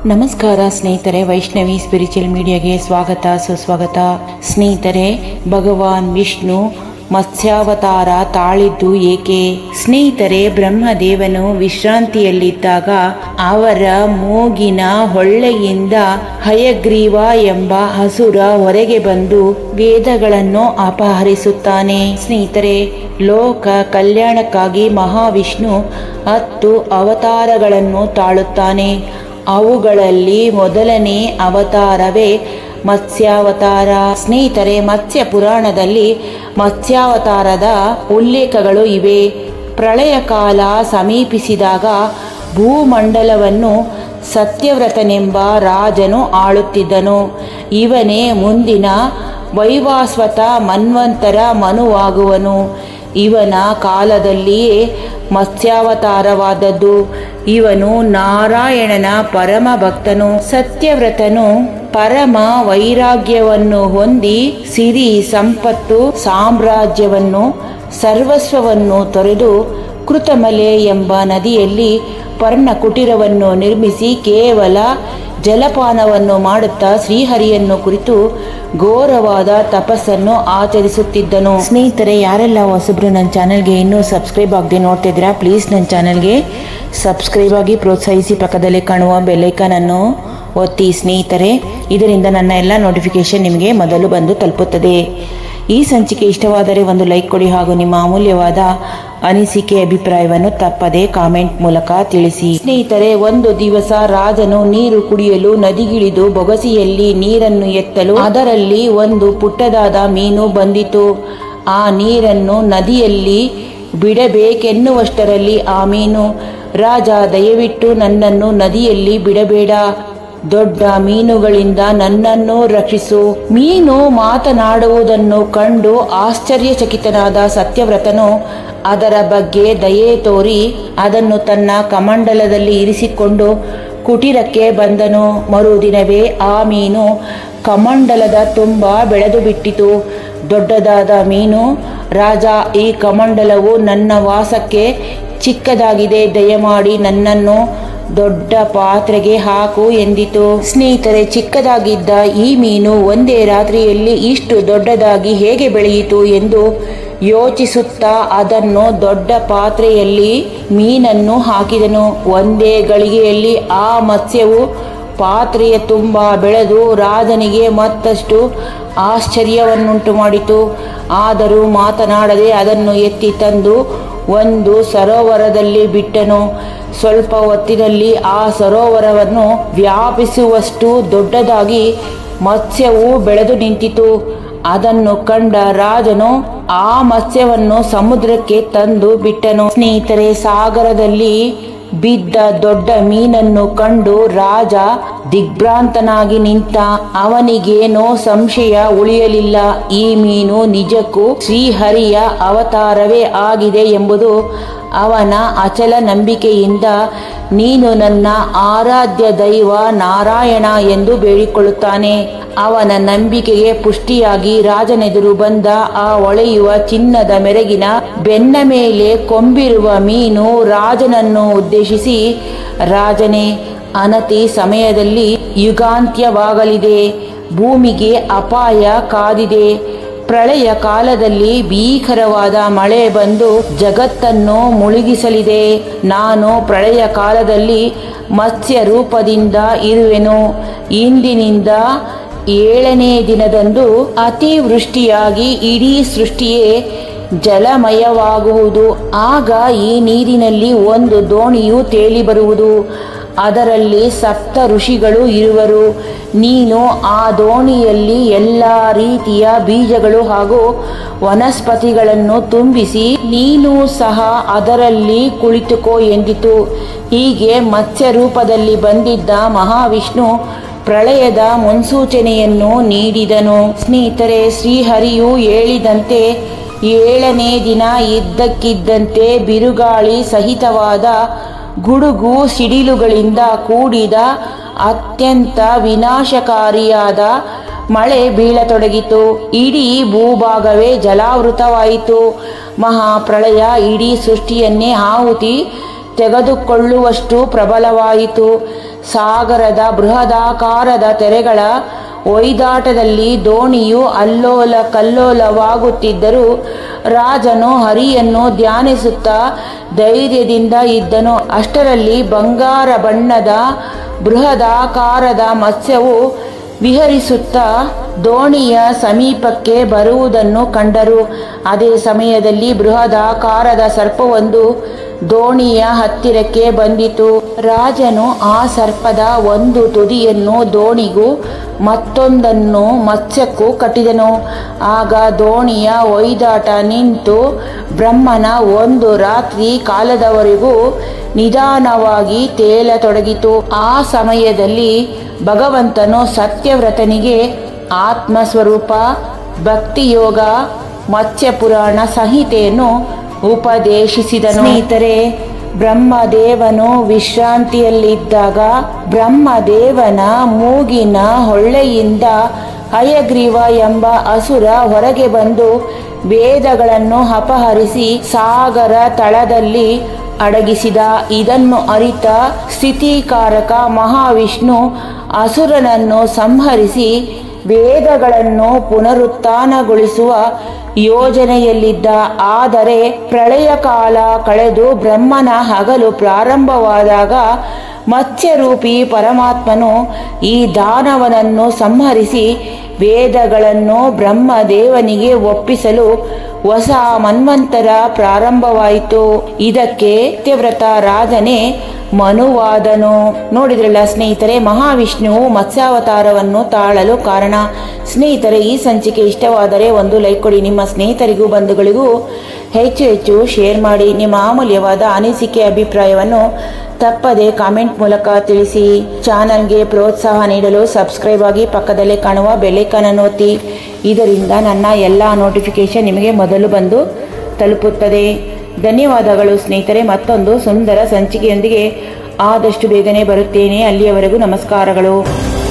ನಮಸ್ಕಾರ ಸ್ನೇಹಿತರೆ ವೈಷ್ಣವಿ ಸ್ಪಿರಿಚುವಲ್ ಮೀಡಿಯಾಗೆ ಸ್ವಾಗತ ಸುಸ್ವಾಗತ ಸ್ನೇಹಿತರೆ ಭಗವಾನ್ ವಿಷ್ಣು ಮತ್ಸ್ಯಾವತಾರ ತಾಳಿದ್ದು ಏಕೆ ಸ್ನೇಹಿತರೆ ಬ್ರಹ್ಮದೇವನು ವಿಶ್ರಾಂತಿಯಲ್ಲಿದ್ದಾಗ ಅವರ ಮೂಗಿನ ಹೊಳ್ಳೆಯಿಂದ ಹಯಗ್ರೀವ ಎಂಬ ಹಸುರ ಹೊರಗೆ ಬಂದು ವೇದಗಳನ್ನು ಅಪಹರಿಸುತ್ತಾನೆ ಸ್ನೇಹಿತರೆ ಲೋಕ ಕಲ್ಯಾಣಕ್ಕಾಗಿ ಮಹಾವಿಷ್ಣು ಹತ್ತು ಅವತಾರಗಳನ್ನು ತಾಳುತ್ತಾನೆ ಅವುಗಳಲ್ಲಿ ಮೊದಲನೇ ಅವತಾರವೇ ಮತ್ಸ್ಯಾವತಾರ ಸ್ನೇಹಿತರೆ ಮತ್ಸ್ಯ ಪುರಾಣದಲ್ಲಿ ಮತ್ಸ್ಯಾವತಾರದ ಉಲ್ಲೇಖಗಳು ಇವೆ ಪ್ರಳಯ ಕಾಲ ಸಮೀಪಿಸಿದಾಗ ಭೂಮಂಡಲವನ್ನು ಸತ್ಯವ್ರತನೆಂಬ ರಾಜನು ಆಳುತ್ತಿದ್ದನು ಇವನೇ ಮುಂದಿನ ವೈವಾಸ್ವತ ಮನ್ವಂತರ ಮನುವಾಗುವನು ಇವನ ಕಾಲದಲ್ಲಿಯೇ ಮತ್ಸ್ಯಾವತಾರವಾದದ್ದು ಇವನು ನಾರಾಯಣನ ಪರಮ ಭಕ್ತನು ಸತ್ಯವ್ರತನು ಪರಮ ವೈರಾಗ್ಯವನ್ನು ಹೊಂದಿ ಸಿರಿ ಸಂಪತ್ತು ಸಾಮ್ರಾಜ್ಯವನ್ನು ಸರ್ವಸ್ವವನ್ನು ತೊರೆದು ಕೃತಮಲೆ ಎಂಬ ನದಿಯಲ್ಲಿ ಪರ್ಣ ಕುಟೀರವನ್ನು ನಿರ್ಮಿಸಿ ಕೇವಲ ಜಲಪಾನವನ್ನು ಮಾಡುತ್ತಾ ಶ್ರೀಹರಿಯನ್ನು ಕುರಿತು ಘೋರವಾದ ತಪಸ್ಸನ್ನು ಆಚರಿಸುತ್ತಿದ್ದನು ಸ್ನೇಹಿತರೆ ಯಾರೆಲ್ಲ ಹೊಸಬ್ರು ನನ್ನ ಚಾನಲ್ಗೆ ಇನ್ನೂ ಸಬ್ಸ್ಕ್ರೈಬ್ ಆಗದೆ ನೋಡ್ತಿದ್ದೀರಾ ಪ್ಲೀಸ್ ನನ್ನ ಚಾನಲ್ಗೆ ಸಬ್ಸ್ಕ್ರೈಬ್ ಆಗಿ ಪ್ರೋತ್ಸಾಹಿಸಿ ಪಕ್ಕದಲ್ಲಿ ಕಾಣುವ ಬೆಲ್ಲೈಕನ್ ಅನ್ನು ಒತ್ತಿ ಸ್ನೇಹಿತರೆ ಇದರಿಂದ ನನ್ನ ಎಲ್ಲ ನೋಟಿಫಿಕೇಶನ್ ನಿಮಗೆ ಮೊದಲು ಬಂದು ತಲುಪುತ್ತದೆ ಈ ಸಂಚಿಕೆ ಇಷ್ಟವಾದರೆ ಒಂದು ಲೈಕ್ ಕೊಡಿ ಹಾಗೂ ನಿಮ್ಮ ಅಮೂಲ್ಯವಾದ ಅನಿಸಿಕೆ ಅಭಿಪ್ರಾಯವನ್ನು ತಪ್ಪದೆ ಕಾಮೆಂಟ್ ಮೂಲಕ ತಿಳಿಸಿ ಸ್ನೇಹಿತರೆ ಒಂದು ದಿವಸ ರಾಜನು ನೀರು ಕುಡಿಯಲು ನದಿಗಿಳಿದು ಬೊಗಸಿಯಲ್ಲಿ ನೀರನ್ನು ಎತ್ತಲು ಅದರಲ್ಲಿ ಒಂದು ಪುಟ್ಟದಾದ ಮೀನು ಬಂದಿತು ಆ ನೀರನ್ನು ನದಿಯಲ್ಲಿ ಬಿಡಬೇಕೆನ್ನುವಷ್ಟರಲ್ಲಿ ಆ ಮೀನು ರಾಜ ದಯವಿಟ್ಟು ನನ್ನನ್ನು ನದಿಯಲ್ಲಿ ಬಿಡಬೇಡ ದೊಡ್ಡ ಮೀನುಗಳಿಂದ ನನ್ನನ್ನು ರಕ್ಷಿಸು ಮೀನು ಮಾತನಾಡುವುದನ್ನು ಕಂಡು ಆಶ್ಚರ್ಯಚಕಿತನಾದ ಸತ್ಯವ್ರತನು ಅದರ ಬಗ್ಗೆ ದಯೆ ತೋರಿ ಅದನ್ನು ತನ್ನ ಕಮಂಡಲದಲ್ಲಿ ಇರಿಸಿಕೊಂಡು ಕುಟೀರಕ್ಕೆ ಬಂದನು ಮರುದಿನವೇ ಆ ಮೀನು ಕಮಂಡಲದ ತುಂಬ ಬೆಳೆದು ಬಿಟ್ಟಿತು ದೊಡ್ಡದಾದ ಮೀನು ರಾಜ ಈ ಕಮಂಡಲವು ನನ್ನ ವಾಸಕ್ಕೆ ಚಿಕ್ಕದಾಗಿದೆ ದಯಮಾಡಿ ನನ್ನನ್ನು ದೊಡ್ಡ ಪಾತ್ರೆಗೆ ಹಾಕು ಎಂದಿತು ಸ್ನೇಹಿತರೆ ಚಿಕ್ಕದಾಗಿದ್ದ ಈ ಮೀನು ಒಂದೇ ರಾತ್ರಿಯಲ್ಲಿ ಇಷ್ಟು ದೊಡ್ಡದಾಗಿ ಹೇಗೆ ಬೆಳೆಯಿತು ಎಂದು ಯೋಚಿಸುತ್ತಾ ಅದನ್ನು ದೊಡ್ಡ ಪಾತ್ರೆಯಲ್ಲಿ ಮೀನನ್ನು ಹಾಕಿದನು ಒಂದೇ ಗಳಿಗೆಯಲ್ಲಿ ಆ ಮತ್ಸ್ಯವು ಪಾತ್ರೆಯ ತುಂಬ ಬೆಳೆದು ರಾಜನಿಗೆ ಮತ್ತಷ್ಟು ಆಶ್ಚರ್ಯವನ್ನುಂಟು ಮಾಡಿತು ಆದರೂ ಮಾತನಾಡದೆ ಅದನ್ನು ಎತ್ತಿ ತಂದು ಒಂದು ಸರೋವರದಲ್ಲಿ ಬಿಟ್ಟನು ಸ್ವಲ್ಪ ಹೊತ್ತಿನಲ್ಲಿ ಆ ಸರೋವರವನ್ನು ವ್ಯಾಪಿಸುವಷ್ಟು ದೊಡ್ಡದಾಗಿ ಮತ್ಸ್ಯವು ಬೆಳೆದು ನಿಂತಿತು ಅದನ್ನು ಕಂಡ ರಾಜನು ಆ ಮತ್ಸ್ಯವನ್ನು ಸಮುದ್ರಕ್ಕೆ ತಂದು ಬಿಟ್ಟನು ಸ್ನೇಹಿತರೆ ಸಾಗರದಲ್ಲಿ ಬಿದ್ದ ದೊಡ್ಡ ಮೀನನ್ನು ಕಂಡು ರಾಜ ದಿಗ್ಭ್ರಾಂತನಾಗಿ ನಿಂತ ಅವನಿಗೇನೋ ಸಂಶಯ ಉಳಿಯಲಿಲ್ಲ ಈ ಮೀನು ನಿಜಕ್ಕೂ ಶ್ರೀಹರಿಯ ಅವತಾರವೇ ಆಗಿದೆ ಎಂಬುದು ಅವನ ಅಚಲ ನಂಬಿಕೆಯಿಂದ ನೀನು ನನ್ನ ಆರಾಧ್ಯ ದೈವ ನಾರಾಯಣ ಎಂದು ಬೇಡಿಕೊಳ್ಳುತ್ತಾನೆ ಅವನ ನಂಬಿಕೆಗೆ ಪುಷ್ಟಿಯಾಗಿ ರಾಜನೆದುರು ಬಂದ ಆ ಹೊಳೆಯುವ ಚಿನ್ನದ ಮೆರಗಿನ ಬೆನ್ನ ಮೇಲೆ ಕೊಂಬಿರುವ ಮೀನು ರಾಜನನ್ನು ಉದ್ದೇಶಿಸಿ ರಾಜನೇ ಅನತಿ ಸಮಯದಲ್ಲಿ ಯುಗಾಂತ್ಯವಾಗಲಿದೆ ಭೂಮಿಗೆ ಅಪಾಯ ಕಾದಿದೆ ಪ್ರಳಯ ಕಾಲದಲ್ಲಿ ಭೀಕರವಾದ ಮಳೆ ಬಂದು ಜಗತ್ತನ್ನು ಮುಳುಗಿಸಲಿದೆ ನಾನು ಪ್ರಳಯ ಕಾಲದಲ್ಲಿ ಮತ್ಸ್ಯ ರೂಪದಿಂದ ಇರುವೆನು ಇಂದಿನಿಂದ ಏಳನೇ ದಿನದಂದು ಅತಿವೃಷ್ಟಿಯಾಗಿ ಇಡೀ ಸೃಷ್ಟಿಯೇ ಜಲಮಯವಾಗುವುದು ಆಗ ಈ ನೀರಿನಲ್ಲಿ ಒಂದು ದೋಣಿಯು ತೇಲಿ ಬರುವುದು ಅದರಲ್ಲಿ ಸಪ್ತ ಋಷಿಗಳು ಇರುವರು ನೀನು ಆ ದೋಣಿಯಲ್ಲಿ ಎಲ್ಲ ರೀತಿಯ ಬೀಜಗಳು ಹಾಗೂ ವನಸ್ಪತಿಗಳನ್ನು ತುಂಬಿಸಿ ನೀನು ಸಹ ಅದರಲ್ಲಿ ಕುಳಿತುಕೋ ಎಂದಿತು ಹೀಗೆ ಮತ್ಸ್ಯ ರೂಪದಲ್ಲಿ ಬಂದಿದ್ದ ಮಹಾವಿಷ್ಣು ಪ್ರಳಯದ ಮುನ್ಸೂಚನೆಯನ್ನು ನೀಡಿದನು ಸ್ನೇಹಿತರೆ ಶ್ರೀಹರಿಯು ಹೇಳಿದಂತೆ ಏಳನೇ ದಿನ ಇದ್ದಕ್ಕಿದ್ದಂತೆ ಬಿರುಗಾಳಿ ಸಹಿತವಾದ ಗುಡುಗು ಸಿಡಿಲುಗಳಿಂದ ಕೂಡಿದ ಅತ್ಯಂತ ವಿನಾಶಕಾರಿಯಾದ ಮಳೆ ಬೀಳತೊಡಗಿತು ಇಡೀ ಭೂಭಾಗವೇ ಜಲಾವೃತವಾಯಿತು ಮಹಾಪ್ರಳಯ ಇಡೀ ಸೃಷ್ಟಿಯನ್ನೇ ಆಹುತಿ ತೆಗೆದುಕೊಳ್ಳುವಷ್ಟು ಪ್ರಬಲವಾಯಿತು ಸಾಗರದ ಬೃಹದಾಕಾರದ ತೆರೆಗಳ ಒಯ್ದಾಟದಲ್ಲಿ ದೋಣಿಯು ಅಲ್ಲೋಲ ಕಲ್ಲೋಲವಾಗುತ್ತಿದ್ದರೂ ರಾಜನು ಹರಿಯನ್ನು ಧ್ಯಾನಿಸುತ್ತಾ ಧೈರ್ಯದಿಂದ ಇದ್ದನು ಅಷ್ಟರಲ್ಲಿ ಬಂಗಾರ ಬಣ್ಣದ ಬೃಹದಾಕಾರದ ಮತ್ಸ್ಯವು ವಿಹರಿಸುತ್ತಾ ದೋಣಿಯ ಸಮೀಪಕ್ಕೆ ಬರುವುದನ್ನು ಕಂಡರು ಅದೇ ಸಮಯದಲ್ಲಿ ಬೃಹದಾಕಾರದ ಸರ್ಪವೊಂದು ದೋಣಿಯ ಹತ್ತಿರಕ್ಕೆ ಬಂದಿತು ರಾಜನು ಆ ಸರ್ಪದ ಒಂದು ತುದಿಯನ್ನು ದೋಣಿಗೂ ಮತ್ತೊಂದನ್ನು ಮತ್ಸ್ಯಕ್ಕೂ ಕಟ್ಟಿದನು ಆಗ ದೋಣಿಯ ಒಯ್ದಾಟ ನಿಂತು ಬ್ರಹ್ಮನ ಒಂದು ರಾತ್ರಿ ಕಾಲದವರೆಗೂ ನಿಧಾನವಾಗಿ ತೇಲತೊಡಗಿತು ಆ ಸಮಯದಲ್ಲಿ ಭಗವಂತನು ಸತ್ಯವ್ರತನಿಗೆ ಆತ್ಮಸ್ವರೂಪ ಭಕ್ತಿಯೋಗ ಮತ್ಸ್ಯಪುರಾಣ ಸಂಹಿತೆಯನ್ನು ಉಪದೇಶಿಸಿದನು ಸ್ನೇಹಿತರೆ ಬ್ರಹ್ಮದೇವನು ವಿಶ್ರಾಂತಿಯಲ್ಲಿದ್ದಾಗ ಬ್ರಹ್ಮದೇವನ ಮೂಗಿನ ಹೊಳ್ಳೆಯಿಂದ ಹಯಗ್ರೀವ ಎಂಬ ಅಸುರ ಹೊರಗೆ ಬಂದು ವೇದಗಳನ್ನು ಅಪಹರಿಸಿ ಸಾಗರ ತಳದಲ್ಲಿ ಅಡಗಿಸಿದ ಇದನ್ನು ಅರಿತ ಸ್ಥಿತಿಕಾರಕ ಮಹಾವಿಷ್ಣು ಅಸುರನನ್ನು ಸಂಹರಿಸಿ ವೇದಗಳನ್ನು ಪುನರುತ್ಥಾನಗೊಳಿಸುವ ಯೋಜನೆಯಲ್ಲಿದ್ದ ಆದರೆ ಪ್ರಳಯ ಕಾಲ ಕಳೆದು ಬ್ರಹ್ಮನ ಹಗಲು ಪ್ರಾರಂಭವಾದಾಗ ಮತ್ಸ್ಯರೂಪಿ ಪರಮಾತ್ಮನು ಈ ದಾನವನನ್ನು ಸಂಹರಿಸಿ ವೇದಗಳನ್ನು ಬ್ರಹ್ಮದೇವನಿಗೆ ಒಪ್ಪಿಸಲು ಹೊಸ ಮನ್ವಂತರ ಪ್ರಾರಂಭವಾಯಿತು ಇದಕ್ಕೆ ಸತ್ಯವ್ರತ ರಾಜನೇ ಮನುವಾದನು ನೋಡಿದ್ರಲ್ಲ ಸ್ನೇಹಿತರೆ ಮಹಾವಿಷ್ಣುವು ಮತ್ಸ್ಯಾವತಾರವನ್ನು ತಾಳಲು ಕಾರಣ ಸ್ನೇಹಿತರೆ ಈ ಸಂಚಿಕೆ ಇಷ್ಟವಾದರೆ ಒಂದು ಲೈಕ್ ಕೊಡಿ ನಿಮ್ಮ ಸ್ನೇಹಿತರಿಗೂ ಬಂಧುಗಳಿಗೂ ಹೆಚ್ಚು ಹೆಚ್ಚು ಶೇರ್ ಮಾಡಿ ನಿಮ್ಮ ಅಮೂಲ್ಯವಾದ ಅನಿಸಿಕೆ ಅಭಿಪ್ರಾಯವನ್ನು ತಪ್ಪದೆ ಕಾಮೆಂಟ್ ಮೂಲಕ ತಿಳಿಸಿ ಚಾನಲ್ಗೆ ಪ್ರೋತ್ಸಾಹ ನೀಡಲು ಸಬ್ಸ್ಕ್ರೈಬ್ ಆಗಿ ಪಕ್ಕದಲ್ಲೇ ಕಾಣುವ ಬೆಲ್ಲೈಕನ್ ಅನ್ನು ಒತ್ತಿ ಇದರಿಂದ ನನ್ನ ಎಲ್ಲ ನೋಟಿಫಿಕೇಶನ್ ನಿಮಗೆ ಮೊದಲು ಬಂದು ತಲುಪುತ್ತದೆ ಧನ್ಯವಾದಗಳು ಸ್ನೇಹಿತರೆ ಮತ್ತೊಂದು ಸುಂದರ ಸಂಚಿಕೆಯೊಂದಿಗೆ ಆದಷ್ಟು ಬೇಗನೆ ಬರುತ್ತೇನೆ ಅಲ್ಲಿಯವರೆಗೂ ನಮಸ್ಕಾರಗಳು